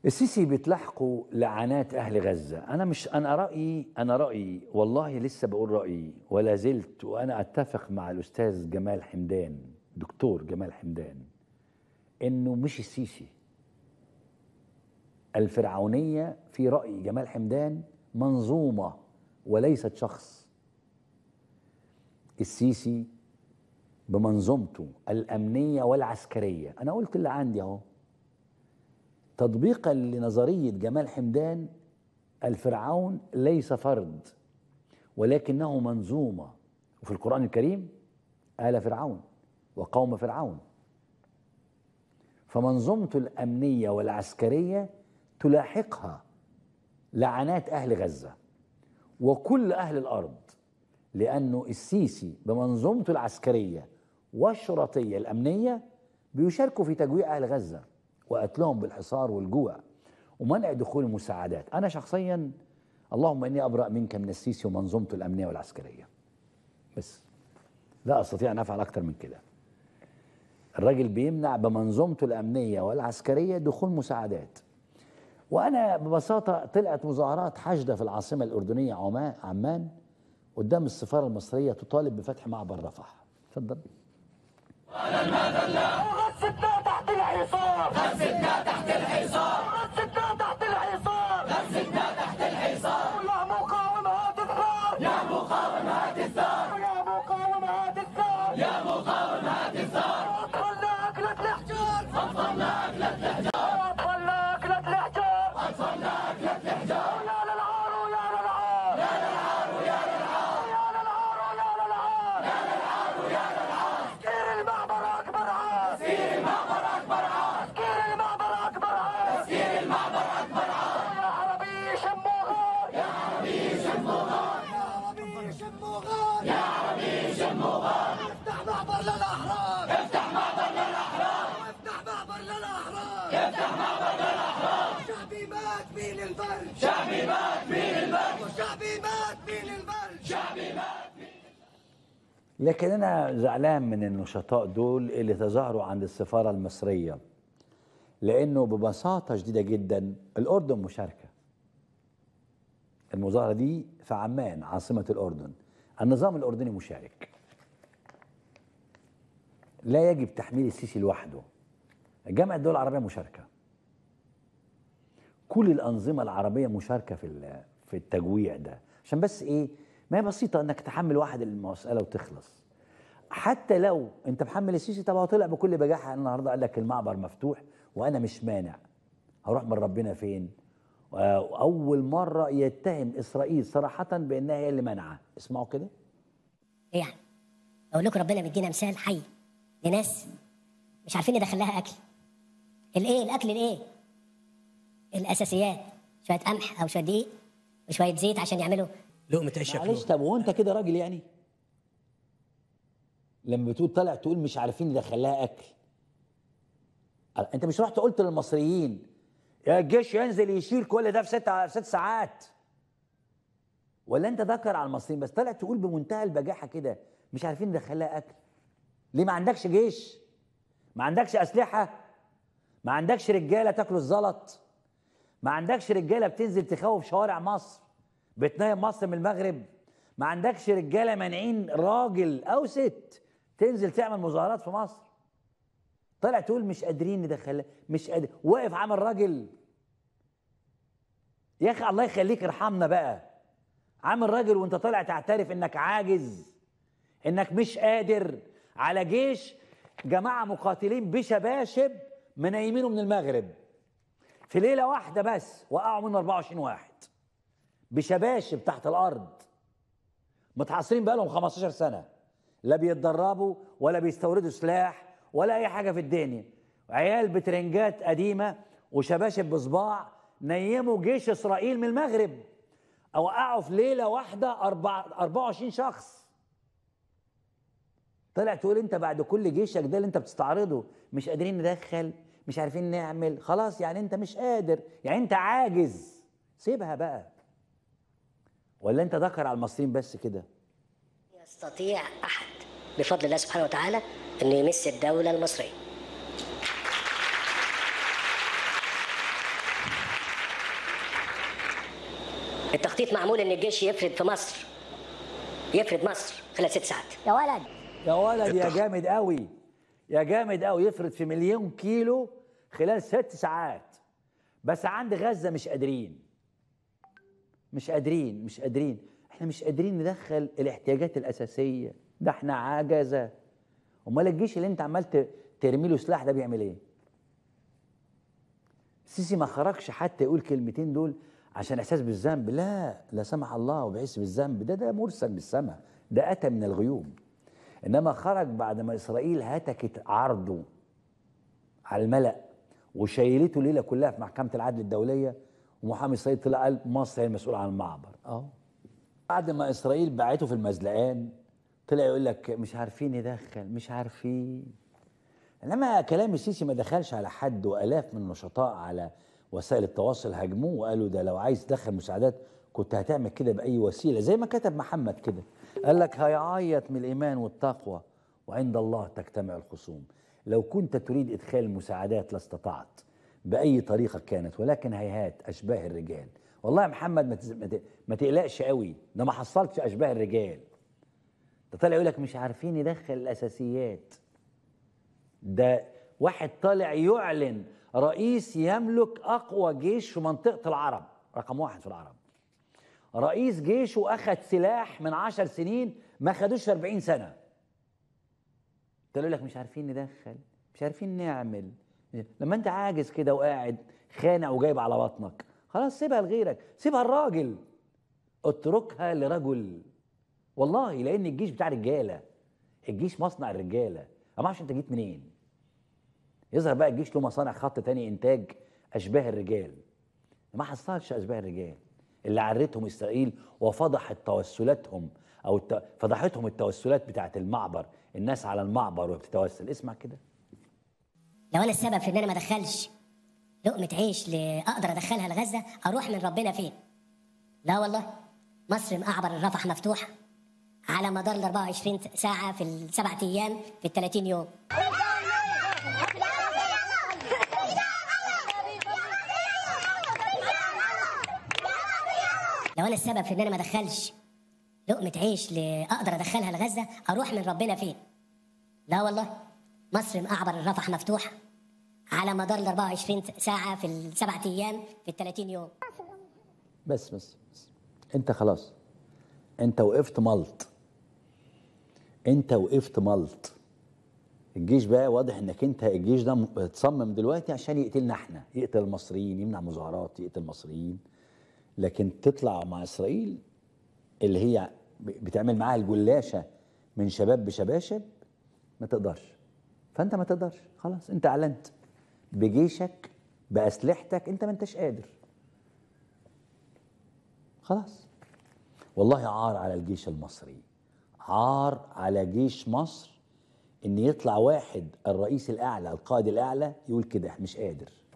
السيسي بتلاحقوا لعنات اهل غزه انا مش انا رايي انا رايي والله لسه بقول رايي ولا زلت وانا اتفق مع الاستاذ جمال حمدان دكتور جمال حمدان انه مش السيسي الفرعونيه في راي جمال حمدان منظومه وليست شخص السيسي بمنظومته الامنيه والعسكريه انا قلت اللي عندي اهو تطبيقا لنظريه جمال حمدان الفرعون ليس فرد ولكنه منظومه وفي القران الكريم آل فرعون وقوم فرعون فمنظومته الامنيه والعسكريه تلاحقها لعنات اهل غزه وكل اهل الارض لانه السيسي بمنظومته العسكريه والشرطيه الامنيه بيشاركوا في تجويع اهل غزه وقتلهم بالحصار والجوع ومنع دخول المساعدات انا شخصيا اللهم اني ابرا منك من السيسي ومنظومته الامنيه والعسكريه بس لا استطيع ان افعل اكثر من كده الراجل بيمنع بمنظومته الامنيه والعسكريه دخول مساعدات وانا ببساطه طلعت مظاهرات حشده في العاصمه الاردنيه عمان عمان قدام السفاره المصريه تطالب بفتح معبر رفح اتفضل غزتنا تحت الحصار غزتنا تحت الحصار غزتنا تحت الحصار غزتنا تحت الحصار يا مقاوم هات الثار يا مقاوم هات الثار يا مقاوم هات الثار يا مقاوم هات الثار اطفالنا اكلت الحجار اطفالنا اكلت الحجار اطفالنا اكلت الحجار اطفالنا اكلت الحجار يا للعار ويا للعار يا للعار ويا للعار يا للعار ويا للعار يا للعار ويا للعار سكير المعبر اكبر عار سكير المعبر اكبر عار سكير المعبر اكبر عار سكير المعبر اكبر عار يا عربي شموا غار يا عربي شموا غار يا عربي شموا غار يا عربي شموا غار افتح معبر للاحرار افتح معبر للاحرار افتح معبر للاحرار افتح معبر للاحرار شعبي مات مين البرد شعبي مات مين البرد وشعبي مات مين البرد شعبي مات لكن انا زعلان من النشطاء دول اللي تظاهروا عند السفاره المصريه لانه ببساطه شديده جدا الاردن مشاركه المظاهره دي في عمان عاصمه الاردن النظام الاردني مشارك لا يجب تحميل السيسي لوحده جامعه الدول العربيه مشاركه كل الانظمه العربيه مشاركه في ال- في التجويع ده عشان بس ايه ما هي بسيطه انك تحمل واحد المساله وتخلص حتى لو انت محمل السيسي طب هو طلع بكل بجاحه النهارده قال لك المعبر مفتوح وانا مش مانع هروح من ربنا فين اول مره يتهم اسرائيل صراحه بانها هي اللي منعه اسمعوا كده ايه يعني اقول لكم ربنا بيدينا مثال حي لناس مش عارفين ندخل لها اكل الايه الاكل الايه الاساسيات شويه قمح او شويه دقيق وشويه زيت عشان يعملوا لقمة عيش معلش ياكلوها طب هو انت كده راجل يعني لما بتقول طلع تقول مش عارفين ندخل لها اكل انت مش رحت قلت للمصريين يا الجيش ينزل يشيل كل ده في ست في ست ساعات ولا انت ذكر على المصريين بس طلع تقول بمنتهى البجاحه كده مش عارفين ندخل لها اكل ليه ما عندكش جيش ما عندكش اسلحه ما عندكش رجاله تاكلوا الزلط ما عندكش رجاله بتنزل تخوف شوارع مصر بتنام مصر من المغرب ما عندكش رجاله مانعين راجل او ست تنزل تعمل مظاهرات في مصر طلع تقول مش قادرين ندخل مش قادر واقف عامل راجل يا اخي الله يخليك ارحمنا بقى عامل راجل وانت طالع تعترف انك عاجز انك مش قادر على جيش جماعه مقاتلين بشباشب منيمينه من المغرب في ليله واحده بس وقعوا منه 24 واحد بشباشب تحت الارض متحاصرين بقالهم 15 سنه لا بيتدربوا ولا بيستوردوا سلاح ولا اي حاجه في الدنيا عيال بترنجات قديمه وشباشب بصباع نيموا جيش اسرائيل من المغرب اوقعوا في ليله واحده أربع 24 شخص طلع تقول انت بعد كل جيشك ده اللي انت بتستعرضه مش قادرين ندخل مش عارفين نعمل خلاص يعني انت مش قادر يعني انت عاجز سيبها بقى ولا انت ذكر على المصريين بس كده يستطيع احد بفضل الله سبحانه وتعالى انه يمس الدوله المصريه التخطيط معمول ان الجيش يفرد في مصر يفرد مصر خلال ست ساعات يا ولد يا ولد يا جامد قوي يا جامد قوي يفرد في مليون كيلو خلال ست ساعات بس عند غزة مش قادرين مش قادرين مش قادرين احنا مش قادرين ندخل الاحتياجات الأساسية ده احنا عجزة امال الجيش اللي انت عمال ت- ترمي له سلاح ده بيعمل ايه السيسي ما خرجش حتى يقول كلمتين دول عشان احساس بالذنب لا لا سمح الله وبيحس بالذنب ده ده مرسل من السماء ده اتى من الغيوم انما خرج بعد ما اسرائيل هتكت عرضه على الملأ وشيلته ليله كلها في محكمه العدل الدوليه ومحامي اسرائيل طلع قال مصر هي المسؤوله عن المعبر اه بعد ما اسرائيل باعته في المزلقان طلع يقول لك مش عارفين ندخل مش عارفين انما كلام السيسي ما دخلش على حد والاف من النشطاء على وسائل التواصل هاجموه وقالوا ده لو عايز تدخل مساعدات كنت هتعمل كده باي وسيله زي ما كتب محمد كده قال لك هيعيط من الايمان والتقوى وعند الله تجتمع الخصوم لو كنت تريد ادخال المساعدات لاستطعت باي طريقه كانت ولكن هيهات اشباه الرجال والله يا محمد ما تز- ما ت- ما تقلقش قوي ده ما حصلش اشباه الرجال ده طالع يقول لك مش عارفين يدخل الاساسيات ده واحد طالع يعلن رئيس يملك اقوى جيش في منطقه العرب رقم واحد في العرب رئيس جيشه اخذ سلاح من عشر سنين ما خدوش في 40 سنه يقول لك مش عارفين ندخل مش عارفين نعمل لما انت عاجز كده وقاعد خانع وجايب على بطنك خلاص سيبها لغيرك سيبها الراجل اتركها لرجل والله لان الجيش بتاع رجاله الجيش مصنع الرجاله انا ما اعرفش انت جيت منين يظهر بقى الجيش له مصانع خط تاني انتاج اشباه الرجال ما حصلش اشباه الرجال اللي عرتهم اسرائيل وفضحت توسلاتهم او الت... فضحتهم التوسلات بتاعت المعبر الناس على المعبر وبتتوسل اسمع كده لو انا السبب في ان انا ما ادخلش لقمه عيش ل- اقدر ادخلها لغزه اروح من ربنا فين لا والله مصر معبر الرفح مفتوح على مدار ال 24 ساعه في السبع ايام في ال 30 يوم لو انا السبب في ان انا ما ادخلش لقمه عيش ل- اقدر ادخلها لغزه اروح من ربنا فين لا والله مصر معبر الرفح مفتوح على مدار ال 24 ساعة في السبعة أيام في ال 30 يوم بس بس, بس. انت خلاص انت وقفت ملط انت وقفت ملط الجيش بقى واضح انك انت الجيش ده اتصمم دلوقتي عشان يقتلنا احنا يقتل المصريين يمنع مظاهرات يقتل المصريين لكن تطلع مع اسرائيل اللي هي ب- بتعمل معاها الجلاشه من شباب بشباشب ما تقدرش فانت ما تقدرش خلاص انت اعلنت بجيشك باسلحتك انت ما انتش قادر خلاص والله عار على الجيش المصري عار على جيش مصر ان يطلع واحد الرئيس الاعلى القائد الاعلى يقول كده مش قادر